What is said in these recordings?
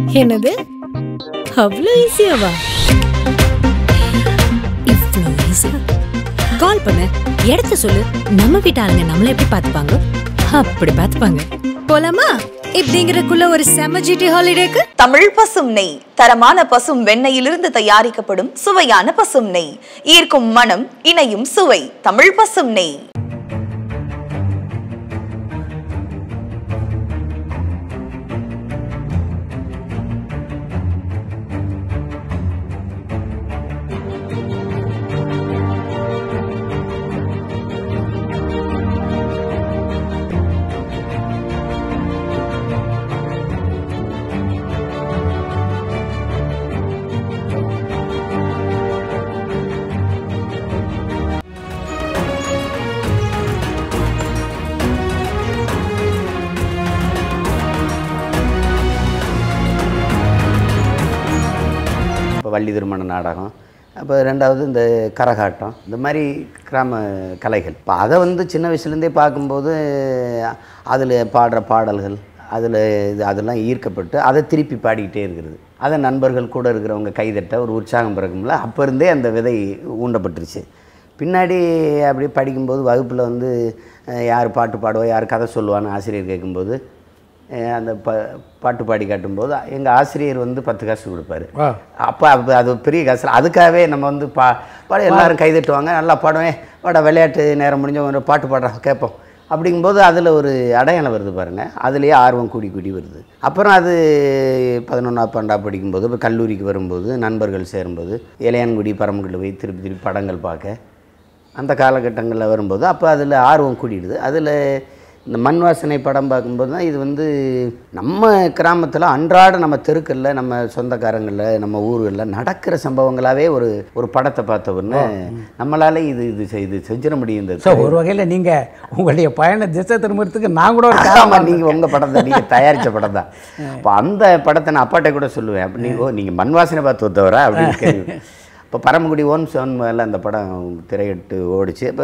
என்னது அவ்வளோ ஈஸியாவா இவ்வளோ ஈஸியா கால் பண்ணு இடத்த சொல்லு நம்ம வீட்டு ஆளுங்க நம்மள எப்படி பார்த்துப்பாங்க அப்படி பார்த்துப்பாங்க போலாமா இப்படிங்கிறக்குள்ள ஒரு செம ஜிடி ஹாலிடேக்கு தமிழ் பசும் நெய் தரமான பசும் வெண்ணெயிலிருந்து தயாரிக்கப்படும் சுவையான பசும் நெய் ஈர்க்கும் மனம் இணையும் சுவை தமிழ் பசும் நெய் இப்போ வள்ளி திருமண நாடகம் அப்போ ரெண்டாவது இந்த கரகாட்டம் இந்த மாதிரி கிராம கலைகள் இப்போ அதை வந்து சின்ன வயசுலேருந்தே பார்க்கும்போது அதில் பாடுற பாடல்கள் அதில் இது அதெல்லாம் ஈர்க்கப்பட்டு அதை திருப்பி பாடிக்கிட்டே இருக்கிறது அதை நண்பர்கள் கூட இருக்கிறவங்க கைதட்ட ஒரு உற்சாகம் பிறகும்ல அப்போ இருந்தே அந்த விதை ஊண்டப்பட்டுருச்சு பின்னாடி அப்படியே படிக்கும்போது வகுப்பில் வந்து அஹ், யார் பாட்டு பாடுவா யார் கதை சொல்லுவான்னு ஆசிரியர் கேட்கும்போது அஹ், அந்த ப பாட்டு பாடி காட்டும்போது எங்கள் ஆசிரியர் வந்து பத்து காசு கொடுப்பாரு அப்போ அது அது பெரிய காசு அதுக்காகவே நம்ம வந்து பா பாட எல்லாரும் கைதட்டுவாங்க நல்லா பாடுவேன் பாட விளையாட்டு நேரம் முடிஞ்ச ஒரு பாட்டு பாடுற கேட்போம் அப்படிங்கும்போது அதில் ஒரு அடையாளம் வருது பாருங்கள் அதுலேயே ஆர்வம் கூடி கூடி வருது அப்புறம் அது பதினொன்றா பன்னெண்டா படிக்கும்போது இப்போ கல்லூரிக்கு வரும்போது நண்பர்கள் சேரும்போது இளையான்குடி பரமக்குடி போய் திருப்பி திருப்பி படங்கள் பார்க்க அந்த காலகட்டங்களில் வரும்போது அப்போ அதில் ஆர்வம் கூடிடுது அதில் இந்த மண் வாசனை படம் பார்க்கும்போது தான் இது வந்து நம்ம கிராமத்தில் அன்றாட நம்ம தெருக்களில் நம்ம சொந்தக்காரங்களில் நம்ம ஊர்களில் நடக்கிற சம்பவங்களாகவே ஒரு ஒரு படத்தை பார்த்த உடனே நம்மளால இது இது செய்- இது செஞ்சிட முடியும் இந்த ஸோ ஒரு வகையில் நீங்கள் உங்களுடைய பயண திசை திரும்புறதுக்கு நான் கூட ஒரு ஆமா காரணம் நீங்கள் உங்கள் படம் தான் நீங்கள் தயாரித்த படம் தான் அப்போ அந்த படத்தை நான் அப்பாட்ட கூட சொல்லுவேன் அப்படி நீ ஓ நீங்கள் மண் வாசனை பார்த்து வந்தவரா அப்படின்னு கேள்வி இப்போ பரமக்குடி ஓன் சோன் மேலே அந்த படம் திரையிட்டு ஓடிச்சு அப்போ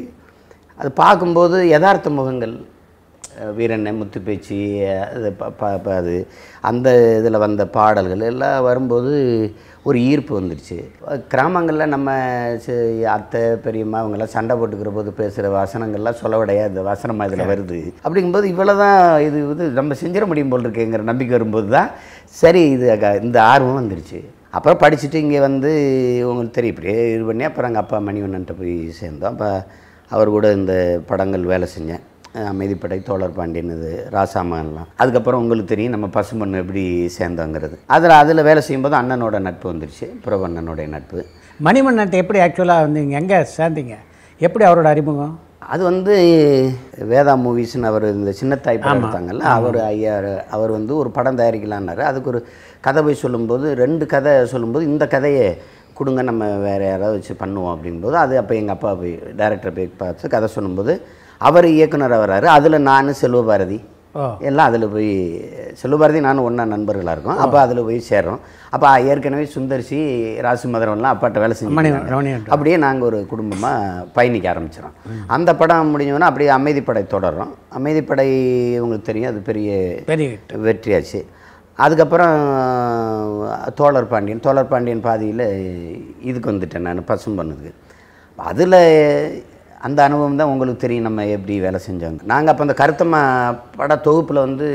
அது பார்க்கும்போது யதார்த்த முகங்கள் அஹ் வீரண்ண முத்துப்பேச்சி அது ப- ப- ப- அது அந்த இதில் வந்த பாடல்கள் எல்லாம் வரும்போது ஒரு ஈர்ப்பு வந்துடுச்சு கிராமங்களில் நம்ம சி- அத்தை பெரியம்மா அவங்கெல்லாம் சண்டை போட்டுக்கிற போது பேசுகிற வசனங்கள்லாம் சொல்லவடைய அந்த வசனமாக இதில் வருது அப்படிங்கும்போது இவ்வளோ தான் இது இது நம்ம செஞ்சிட முடியும் போல் இருக்குங்கிற நம்பிக்கை வரும்போது தான் சரி இது அக- இந்த ஆர்வம் வந்துடுச்சு அப்புறம் படிச்சுட்டு இங்கே வந்து உங்களுக்கு தெரியும் இப்படியே இது பண்ணி அப்புறம் எங்கள் அப்பா மணிவண்ணன்ட்ட போய் சேர்ந்தோம் அப்போ அவர் கூட இந்த படங்கள் வேலை செஞ்சேன் அஹ் அமைதிப்படை தோழர் பாண்டியன் இது ராசாமன்லாம் அதுக்கப்புறம் உங்களுக்கு தெரியும் நம்ம பசுமண் எப்படி சேர்ந்தோங்கிறது அதில் அதில் வேலை செய்யும்போது அண்ணனோட நட்பு வந்துருச்சு புறவ அண்ணனுடைய நட்பு மணிமன்னன்ட்ட எப்படி ஆக்சுவலாக வந்தீங்க எங்கே சேர்ந்தீங்க எப்படி அவரோட அறிமுகம் அது வந்து வேதா மூவிஸ்னு அவர் இந்த சின்னத்தாய் படம் எடுத்தாங்கல்ல அவர் ஐயா அவர் வந்து ஒரு படம் தயாரிக்கலான்னாரு அதுக்கு ஒரு கதை போய் சொல்லும்போது ரெண்டு கதை சொல்லும்போது இந்த கதையை கொடுங்க நம்ம வேறு யாராவது வச்சு பண்ணுவோம் அப்படிங்கும்போது அது அப்போ எங்கள் அப்பா போய் டைரக்டர் போய் பார்த்து கதை சொல்லும்போது அவர் இயக்குனர் வர்றாரு அதில் நான் செல்வபாரதி ஓ எல்லாம் அதில் போய் செல்வபாரதி நானும் ஒன்றா நண்பர்களாக இருக்கோம் அப்போ அதில் போய் சேர்றோம் அப்போ ஏற்கனவே சுந்தர்சி ராசி மதுரம்லாம் அப்பாட்ட வேலை மணி செஞ்சு ரமணியன் அப்படியே நாங்கள் ஒரு குடும்பமாக பயணிக்க ஆரம்பிச்சிடும் அந்த படம் முடிஞ்சோன்னா அப்படியே அமைதிப்படை தொடர்றோம் அமைதிப்படை உங்களுக்கு தெரியும் அது பெரிய பெரிய வெற்றியாச்சு அதுக்கப்புறம் தோழர் பாண்டியன் தோழர் பாண்டியன் பாதியில் இதுக்கு வந்துட்டேன் நான் பசும் பண்ணதுக்கு அதில் அந்த அனுபவம் தான் உங்களுக்கு தெரியும் நம்ம எப்படி வேலை செஞ்சோங்க நாங்கள் அப்போ அந்த கருத்தம்மா பட தொகுப்பில் வந்து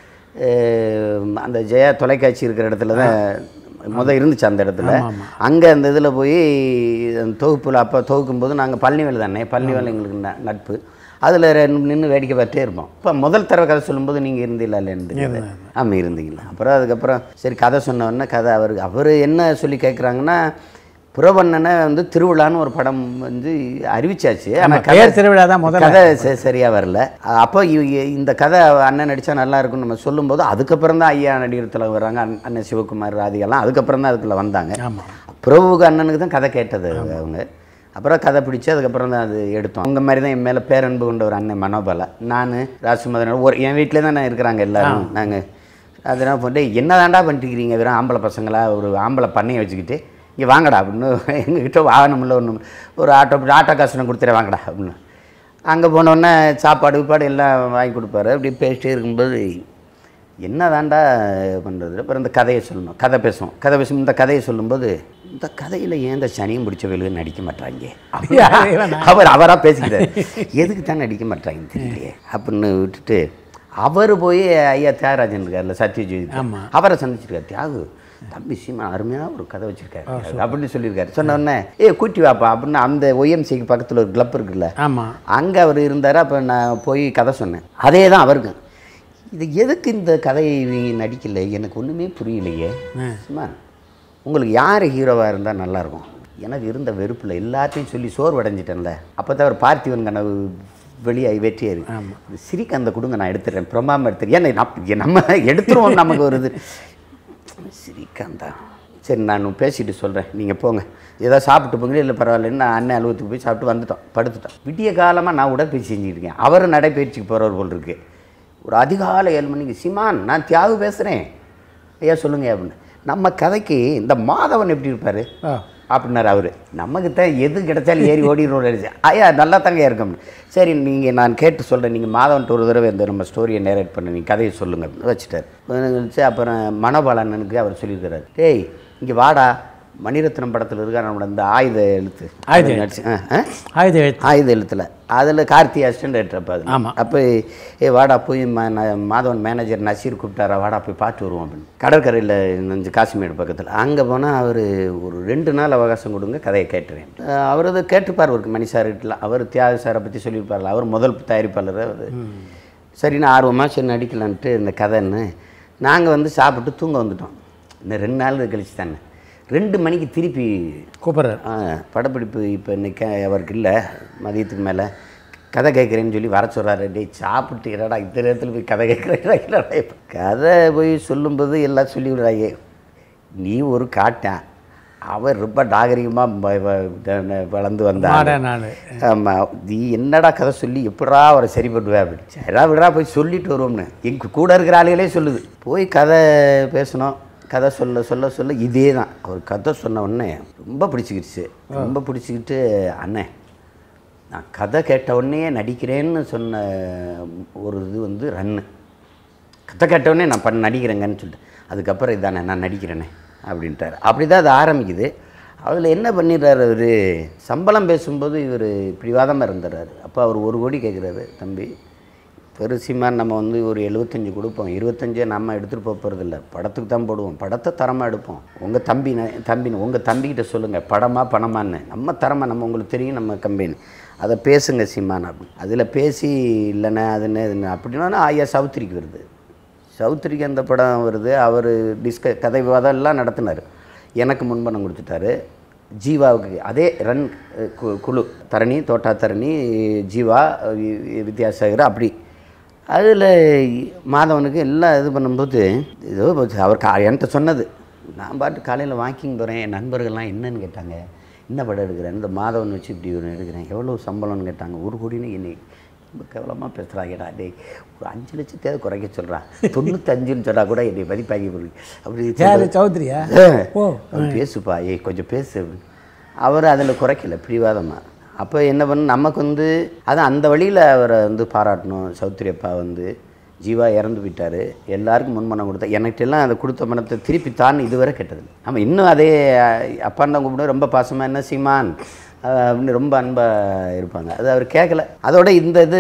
அஹ், அந்த ஜெயா தொலைக்காட்சி இருக்கிற இடத்துல தான் முத இருந்துச்சு அந்த இடத்துல அங்கே அந்த இதில் போய் அந்த தொகுப்பில் அப்போ தொகுக்கும் போது நாங்கள் பழனிவேல் தானே பழனிவேல் எங்களுக்கு ந- நட்பு அதில் நின்று வேடிக்கை பார்த்துட்டே இருப்போம் இப்போ முதல் தடவை கதை சொல்லும்போது நீங்கள் இருந்தீங்களா இல்லைன்னு ஆமாம் இருந்தீங்களா அப்புறம் அதுக்கப்புறம் சரி கதை சொன்ன உடனே கதை அவருக்கு அவர் என்ன சொல்லி கேட்குறாங்கன்னா புறவண்ணனை வந்து திருவிழான்னு ஒரு படம் வந்து அறிவிச்சாச்சு ஆனா கதை- பேர் திருவிழா தான் முதல்ல. கதை ச- சரியா வரல அப்போ இவ- இ- இந்த கதை அண்ணன் நடித்தா நல்லா இருக்கும்னு நம்ம சொல்லும்போது அதுக்கப்புறம் தான் ஐயா நடிகரத்தில் வர்றாங்க அண்ணன் அண்ணன் சிவகுமார் ராதிகெல்லாம் அதுக்கப்புறம் தான் அதுக்குள்ளே வந்தாங்க ஆமாம் பிரபுவுக்கு அண்ணனுக்கு தான் கதை கேட்டது அவங்க அப்புறம் கதை பிடிச்சி அதுக்கப்புறம் தான் அது எடுத்தோம் அந்த மாதிரி தான் என் மேலே பேரன்பு கொண்ட ஒரு அண்ணன் மனோபலா நான் ராசுமதன் ஒரு என் வீட்டிலே தான் இருக்கிறாங்க எல்லாரும் நாங்கள் அதெல்லாம் போட்டு என்ன தாண்டா பண்ணிட்டுக்கிறீங்க வெறும் ஆம்பளை பசங்களா ஒரு ஆம்பளை பண்ணையை வச்சுக்கிட்டு இங்கே வாங்கடா அப்படின்னு எங்ககிட்ட வாகனம் இல்லை ஒன்று ஒரு ஆட்டோ ஆட்டோ காசுனை கொடுத்துறேன் வாங்கடா அப்படின்னு அங்கே போனோடனே சாப்பாடு கீப்பாடு எல்லாம் வாங்கி கொடுப்பாரு அப்படி பேசிட்டே இருக்கும்போது என்ன தாண்டா பண்ணுறது அப்புறம் இந்த கதையை சொல்லணும் கதை பேசுவோம் கதை பேசும் இந்த கதையை சொல்லும்போது இந்த கதையில் ஏன் இந்த சனியும் பிடிச்ச வேலு நடிக்க மாட்டாங்க அவர் அவராக பேசிக்கிறார் எதுக்கு தான் நடிக்க மாட்டாங்கன்னு தெரியலையே அப்படின்னு விட்டுட்டு அவர் போய் ஐயா தியாகராஜன் இருக்கார்ல சத்யஜித் ஆமா. அவரை சந்திச்சிருக்காரு தியாகு தம்பி சீமா அருமையாக ஒரு கதை வச்சிருக்காரு அப்படின்னு சொல்லியிருக்காரு சொன்ன உடனே ஏ கூட்டி வாப்பா அப்படின்னு அந்த ஒய்எம்சிக்கு பக்கத்தில் ஒரு கிளப் இருக்குல்ல ஆமாம் அங்கே அவர் இருந்தார் அப்போ நான் போய் கதை சொன்னேன் அதே தான் அவருக்கு இது எதுக்கு இந்த கதையை இவங்க நடிக்கல எனக்கு ஒன்றுமே புரியலையே சும்மா உங்களுக்கு யார் ஹீரோவாக இருந்தால் நல்லாயிருக்கும் எனக்கு இருந்த வெறுப்பில் எல்லாத்தையும் சொல்லி சோர்வடைஞ்சிட்டேன்ல அப்போ தான் அவர் பார்த்திவன் கனவு வெளியாகி வெற்றியாரு இது ஸ்ரீகாந்த கொடுங்க நான் எடுத்துடுறேன் பிரமாம எடுத்துறேன் ஏன்னா நப்- நம்ம எடுத்துருவோம் நமக்கு ஒரு இது ஸ்ரீகாந்தா சரி நான் பேசிட்டு சொல்கிறேன் நீங்கள் போங்க ஏதோ சாப்பிட்டு போங்க இல்லை பரவாயில்லன்னு நான் அண்ணன் அலுவலகத்துக்கு போய் சாப்பிட்டு வந்துட்டோம் படுத்துட்டோம் விடிய காலமாக நான் உடற்பயிற்சி செஞ்சுட்டு இருக்கேன் அவரும் நடைப்பயிற்சிக்கு போகிறவர் போல் இருக்கு ஒரு அதிகாலை ஏழு மணிக்கு சிமான் நான் தியாகு பேசுகிறேன் ஐயா சொல்லுங்க அப்படின்னு நம்ம கதைக்கு இந்த மாதவன் எப்படி இருப்பார் ஆ அப்படின்னாரு அவர் நமக்கு தான் எது கிடைச்சாலும் ஏறி ஓடிடுவோம் ஐயா நல்லா தாங்க இருக்கும் சரி நீங்கள் நான் கேட்டு சொல்கிறேன் நீங்கள் மாதவன்ட்டு ஒரு தடவை இந்த நம்ம ஸ்டோரியை நேரேட் பண்ண நீங்கள் கதையை சொல்லுங்க அப்படின்னு வச்சுட்டார் கழிச்சு அப்புறம் மனோபாலனுக்கு அவர் சொல்லியிருக்கிறார் டேய் இங்கே வாடா மணிரத்னம் படத்தில் இருக்கா நம்மளோட இந்த ஆயுத எழுத்து ஆயுத நடிச்சு ஆ ஆ ஆயுத எழுத்து ஆயுத எழுத்தில் அதில் கார்த்தி அசிஸ்டன்ட் எடுத்தப்ப அது ஆமா. அப்போ ஏ வாடா போய் ம- ந- மாதவன் மேனேஜர் நசீர் கூப்பிட்டாரா வாடா போய் பார்த்து வருவோம் அப்படின்னு கடற்கரையில் நஞ்சு காசிமேடு பக்கத்தில் அங்கே போனால் அவர் ஒரு ரெண்டு நாள் அவகாசம் கொடுங்க கதையை கேட்டுறேன் அவர் அதை கேட்டுப்பார் அவருக்கு மணி சார் கிட்டலாம் அவர் தியாக சாரை பற்றி சொல்லியிருப்பார்ல அவர் முதல் தயாரிப்பாளர் அவர் சரி நான் ஆர்வமாக சரி நடிக்கலான்ட்டு இந்த கதைன்னு நாங்கள் வந்து சாப்பிட்டு தூங்க வந்துட்டோம் இந்த ரெண்டு நாள் கழிச்சு தானே ரெண்டு மணிக்கு திருப்பி கூப்பிட்றாரு ஆ படப்பிடிப்பு இப்போ இன்னைக்கு அவருக்கு இல்லை மதியத்துக்கு மேலே கதை கேட்குறேன்னு சொல்லி வர சொல்கிறாரு டேய் சாப்பிட்டு என்னடா இந்த நேரத்தில் போய் கதை கேட்குறேன் கதை போய் சொல்லும்போது எல்லாம் சொல்லி விடுறாங்க நீ ஒரு காட்டான் அவர் ரொம்ப நாகரிகமாக வளர்ந்து வந்தான் மாடர்ன் ஆளு. ஆமாம் நீ என்னடா கதை சொல்லி எப்படா அவரை சரி பண்ணுவேன் அப்படி சரிடா விடா போய் சொல்லிட்டு வருவோம்னு எங்க கூட இருக்கிற ஆளுகளே சொல்லுது போய் கதை பேசணும் கதை சொல்ல சொல்ல சொல்ல இதே தான் அவர் கதை சொன்ன உடனே ரொம்ப பிடிச்சிக்கிடுச்சு ரொம்ப பிடிச்சிக்கிட்டு அண்ணே நான் கதை கேட்ட உடனே நடிக்கிறேன்னு சொன்ன ஒரு இது வந்து ரன்னு கதை கேட்ட உடனே நான் பண்ண நடிக்கிறேங்கன்னு சொல்லிட்டு அதுக்கப்புறம் இதானே நான் நடிக்கிறேனே அப்படின்ட்டார் அப்படி தான் அது ஆரம்பிக்குது அதில் என்ன பண்ணிடுறாரு அவர் சம்பளம் பேசும்போது இவர் பிடிவாதமாக இருந்துடுறாரு அப்போ அவர் ஒரு கோடி கேட்குறாரு தம்பி பெருசிமா நம்ம வந்து ஒரு எழுபத்தஞ்சு கொடுப்போம் இருபத்தஞ்சே நம்ம எடுத்துகிட்டு போக போகிறதில்ல படத்துக்கு தான் போடுவோம் படத்தை தரமாக எடுப்போம் உங்கள் தம்பி தம்பின்னு உங்கள் தம்பிக்கிட்ட சொல்லுங்கள் படமா பணமான்னு நம்ம தரமாக நம்ம உங்களுக்கு தெரியும் நம்ம கம்பெனி அதை பேசுங்க சீமான் அப்படின்னு அதில் பேசி இல்லைண்ணே அதுன்னு இதுன்னு அப்படின்னா ஐயா சவுத்திரிக்கு வருது சவுத்திரிக்கு அந்த படம் வருது அவர் டிஸ்க கதை விவாதம் எல்லாம் நடத்தினார் எனக்கு முன்பணம் கொடுத்துட்டாரு ஜீவாவுக்கு அதே ரன் அஹ், கு- குழு தரணி தோட்டா தரணி ஜீவா வி- வி- வித்யாசாகர் அப்படி அதில் மாதவனுக்கு எல்லாம் இது பண்ணும்போது ஏதோ அவர் கா என்கிட்ட சொன்னது நான் பாட்டு காலையில் வாக்கிங் போகிறேன் என் நண்பர்கள்லாம் என்னன்னு கேட்டாங்க என்ன படம் எடுக்கிறேன் இந்த மாதவன் வச்சு இப்படி ஒன்று எடுக்கிறேன் எவ்வளோ சம்பளம்னு கேட்டாங்க ஒரு கோடின்னு என்னை ரொம்ப கேவலமாக பேசுகிறாங்கடா டேய் ஒரு அஞ்சு லட்சத்தையாவது குறைக்க சொல்கிறான் தொண்ணூத்தஞ்சுன்னு சொன்னால் கூட என்னை மதிப்பாக்கி போடுங்க அப்படி யாரு சௌத்ரியா ஓ அவர் பேசுப்பா ஏய் கொஞ்சம் பேசு அப்படின்னு. அவர் அதில் குறைக்கல பிடிவாதமாக அப்போ என்ன பண்ண நமக்கு வந்து அதான் அந்த வழியில் அவரை வந்து பாராட்டணும் சௌத்ரி அப்பா வந்து ஜீவா இறந்து போயிட்டாரு எல்லாருக்கும் முன்மணம் கொடுத்தா எனக்கிட்டெல்லாம் அதை கொடுத்த மனத்தை திருப்பி தான் இதுவரை கெட்டது ஆமாம் இன்னும் அதே அப்பான்னு தான் கூப்பிட ரொம்ப பாசமாக என்ன சீமான் அஹ் அப்படின்னு ரொம்ப அன்பாக இருப்பாங்க அது அவர் கேட்கல அதோட இந்த இது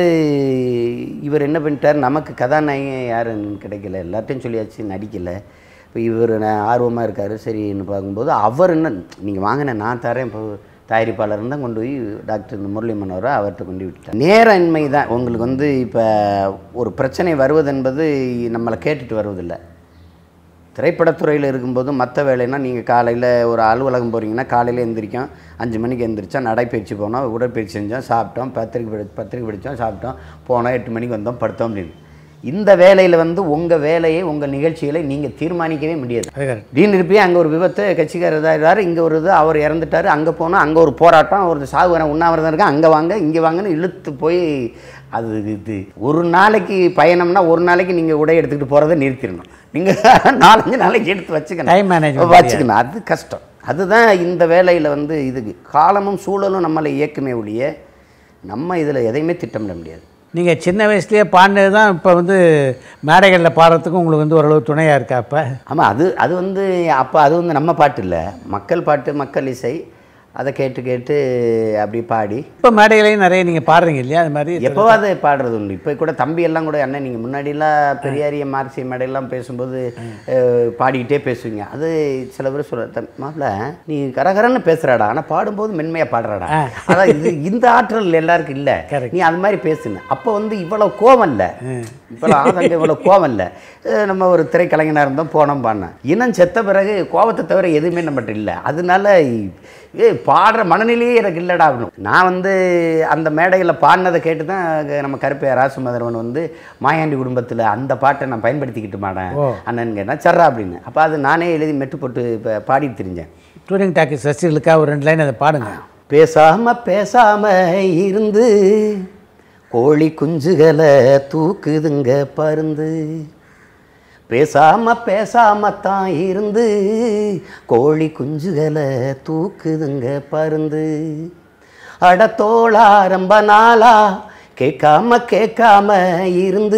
இவர் என்ன பண்ணிட்டார் நமக்கு கதாநாயகன் யாருன்னு கிடைக்கல எல்லார்ட்டையும் சொல்லியாச்சு நடிக்கலை இப்போ இவர் ஆர்வமாக இருக்கார் சரின்னு பார்க்கும்போது அவர் என்ன நீங்கள் வாங்கின நான் தரேன் இப்போ தயாரிப்பாளர் தான் கொண்டு போய் டாக்டர் இந்த முரளி மனோரை அவர்கிட்ட கொண்டு விட்டார் நேரன்மை தான் உங்களுக்கு வந்து இப்போ ஒரு பிரச்சனை வருவது என்பது நம்மளை கேட்டுட்டு வருவதில்லை திரைப்படத்துறையில் இருக்கும்போது மற்ற வேலைன்னா நீங்கள் காலையில் ஒரு அலுவலகம் போகிறீங்கன்னா காலையில் எந்திரிக்கும் அஞ்சு மணிக்கு எந்திரிச்சா நடைப்பயிற்சி போனோம் உடற்பயிற்சி செஞ்சோம் சாப்பிட்டோம் பத்திரிக்கை படி பத்திரிக்கை படித்தோம் சாப்பிட்டோம் போனோம் எட்டு மணிக்கு வந்தோம் படுத்தோம் அப்படின்னு இந்த வேலையில் வந்து உங்கள் வேலையை உங்கள் நிகழ்ச்சிகளை நீங்கள் தீர்மானிக்கவே முடியாது அது correct. திடீர்னு இருப்பி அங்கே ஒரு விபத்து கட்சிக்காரர் இதாகிறாரு இங்கே ஒரு இது அவர் இறந்துட்டார் அங்கே போனால் அங்கே ஒரு போராட்டம் ஒரு சாகு வர உண்ணாவிரதம் இருக்கா அங்கே வாங்க இங்கே வாங்கன்னு இழுத்து போய் அது இது ஒரு நாளைக்கு பயணம்னா ஒரு நாளைக்கு நீங்கள் உடை எடுத்துக்கிட்டு போகிறத நிறுத்திடணும் நீங்கள் நாலஞ்சு நாளைக்கு எடுத்து வச்சுக்கணும் Time management வச்சுக்கணும் அது கஷ்டம் அதுதான் இந்த வேலையில் வந்து இது காலமும் சூழலும் நம்மளை இயக்குமே ஒழிய நம்ம இதில் எதையுமே திட்டமிட முடியாது நீங்கள் சின்ன வயசுலேயே பாடினது தான் இப்போ வந்து மேடைகளில் பாடுறதுக்கும் உங்களுக்கு வந்து ஓரளவு துணையாக இருக்கா அப்போ ஆமாம் அது அது வந்து அப்போ அது வந்து நம்ம பாட்டு இல்லை மக்கள் பாட்டு மக்கள் இசை அதை கேட்டு கேட்டு அப்படி பாடி இப்போ மேடைகளையும் நிறைய நீங்கள் பாடுறீங்க இல்லையா அது மாதிரி எப்போவாது பாடுறது உண்டு இப்போ கூட தம்பி எல்லாம் கூட அண்ணன் நீங்கள் முன்னாடிலாம் பெரியாரிய மார்க்சிய மேடையெல்லாம் பேசும்போது அஹ், பாடிக்கிட்டே பேசுவீங்க அது சில பேர் சொல்ற மாப்பிள்ள நீ கரகரன்னு பேசுறாடா ஆனால் பாடும்போது மென்மையாக பாடுறாடா அதான் இது இந்த ஆற்றல் எல்லாருக்கும் இல்லை நீ அது மாதிரி பேசுன அப்போ வந்து இவ்வளோ கோவம் இல்லை இவ்வளோ ஆதங்க இவ்வளோ கோவம் இல்லை அஹ், நம்ம ஒரு திரைக்கலைஞனாக இருந்தோம் போனோம் பாடினேன் இனம் செத்த பிறகு கோவத்தை தவிர எதுவுமே நம்மகிட்ட இல்லை அதனால ஏ பாடுற மனநிலையே எனக்கு இல்லைடா அப்படின்னு நான் வந்து அந்த மேடையில் பாடினதை கேட்டு தான் க- நம்ம கருப்பையா ராசுமதரவன் வந்து மாயாண்டி குடும்பத்தில் அந்த பாட்டை நான் பயன்படுத்திக்கிட்டு மாட்டேன் அண்ணன் கேட்டேன் சர்ரா அப்படின்னு அப்போ அது நானே எழுதி மெட்டு போட்டு இப்போ பாடிட்டு தெரிஞ்சேன் டூரிங் டாக்கி ரசிகர்களுக்காக ஒரு ரெண்டு லைன் அதை பாடுங்க பேசாம பேசாம இருந்து கோழி குஞ்சுகளை தூக்குதுங்க பருந்து பேசாம பேசாம தான் இருந்து கோழி குஞ்சுகளை தூக்குதுங்க பருந்து அடத்தோளா ரொம்ப நாளா கேட்காம கேட்காம இருந்து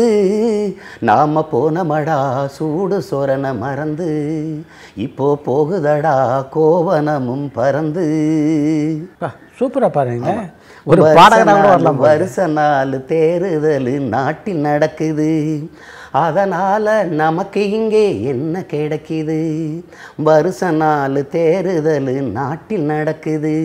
நாம போனமடா சூடு சொரண மறந்து இப்போ போகுதடா கோவனமும் பறந்து சூப்பராக பாருங்க ஒரு பாடகனாக கூட வரலாம் போல. வருஷ நாள் தேறுதல் நாட்டில் நடக்குது அதனால நமக்கு இங்கே என்ன கிடைக்குது வருஷ நாள் தேறுதல் நாட்டில் நடக்குது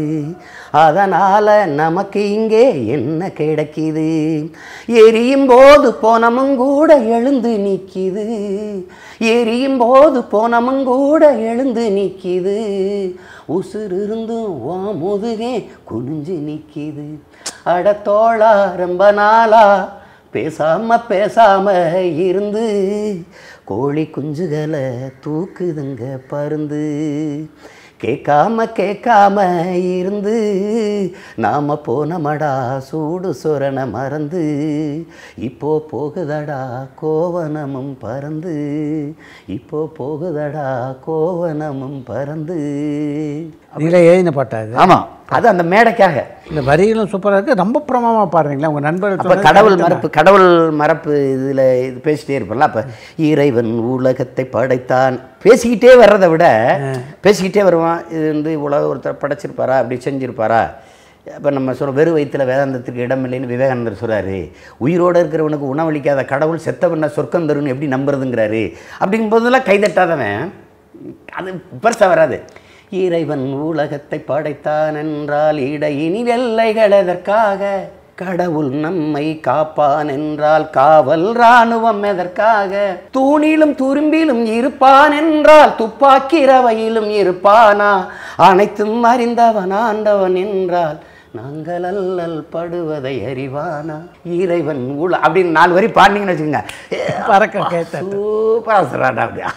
அதனால நமக்கு இங்கே என்ன கிடைக்குது எரியும் போது போனமும் கூட எழுந்து நிற்கிது எரியும் போது போனமும் கூட எழுந்து நிற்கிது உசுர் இருந்தும் வா முதுகே குனிஞ்சு நிற்கிது அடத்தோளா ரொம்ப நாளா பேசாம பேசாம இருந்து கோழி குஞ்சுகளை தூக்குதுங்க பருந்து கேட்காம கேட்காம இருந்து நாம போனமடா சூடு சொரண மறந்து இப்போ போகுதடா கோவனமும் பறந்து இப்போ போகுதடா கோவனமும் பறந்து நீங்களே எழுதின பாட்டா இது ஆமாம் அது அந்த மேடைக்காக இந்த வரிகளும் சூப்பராக இருக்குது ரொம்ப பிரமாமா பாடுறீங்களா உங்கள் நண்பர்கள் அப்போ சொன்னது கடவுள் correct தான். மறப்பு கடவுள் மறப்பு இதில் இது பேசிட்டே இருப்பல அப்போ இறைவன் உலகத்தை படைத்தான் பேசிக்கிட்டே வர்றதை விட பேசிக்கிட்டே வருவான் இது வந்து உலக ஒருத்தர் படைச்சிருப்பாரா அப்படி செஞ்சிருப்பாரா அப்போ நம்ம சொல்ற வெறும் வயிற்றுல வேதாந்தத்துக்கு இடம் இல்லைன்னு விவேகானந்தர் சொல்றாரு உயிரோடு இருக்கிறவனுக்கு உணவளிக்காத கடவுள் செத்தவன சொர்க்கம் தருன்னு எப்படி நம்புறதுங்கிறாரு அப்படிங்கும்போதெல்லாம் கைதட்டாதவன் அது பெருசாக வராது இறைவன் உலகத்தை படைத்தான் என்றால் இடையினி எல்லைகள் எதற்காக கடவுள் நம்மை காப்பான் என்றால் காவல் ராணுவம் எதற்காக தூணிலும் துரும்பிலும் இருப்பான் என்றால் துப்பாக்கி ரவையிலும் இருப்பானா அனைத்தும் அறிந்தவன் ஆண்டவன் என்றால் நாங்கள் அல்லல் படுவதை அறிவானா இறைவன் உல அப்படின்னு நாலு வரி பாடினீங்கன்னு வச்சுக்கோங்க பறக்க கேட்ட சூப்பராக சொல்கிறாடா அப்படியா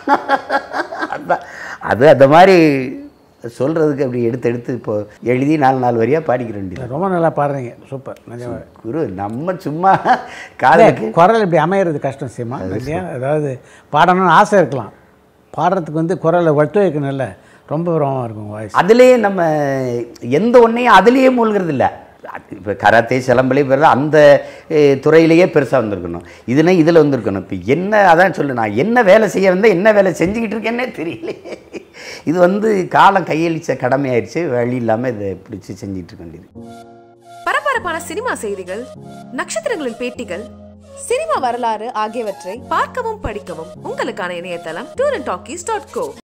அதான் அது அந்த மாதிரி சொல்கிறதுக்கு அப்படி எடுத்து எடுத்து இப்போ எழுதி நாலு நாலு வரியாக பாடிக்கிற வேண்டியது ரொம்ப நல்லா பாடுறீங்க சூப்பர் நிஜமா குரு நம்ம சும்மா காதலுக்கு குரல் இப்படி அமையிறது கஷ்டம் சீமா இல்லையா அதாவது பாடணும்னு ஆசை இருக்கலாம் பாடுறதுக்கு வந்து குரலை வட்டு வைக்கணும்ல ரொம்ப பிரமமாக இருக்கும் வாய்ஸ் அதுலேயே நம்ம எந்த ஒன்றையும் அதுலேயே மூழ்கிறது இல்லை இப்போ கராத்தே சிலம்பலே பெருது அந்த அஹ், துறையிலேயே பெருசாக வந்திருக்கணும் இதுனா இதில் வந்திருக்கணும் இப்போ என்ன அதான் சொல்லு நான் என்ன வேலை செய்ய வந்தேன் என்ன வேலை செஞ்சுக்கிட்டு இருக்கேன்னே தெரியல இது வந்து காலம் கையளிச்ச கடமையாயிருச்சு வழி இல்லாமல் இதை பிடிச்சி செஞ்சுட்டு இருக்க வேண்டியது பரபரப்பான சினிமா செய்திகள் நட்சத்திரங்களின் பேட்டிகள் சினிமா வரலாறு ஆகியவற்றை பார்க்கவும் படிக்கவும் உங்களுக்கான இணையதளம் tour and talkies dot go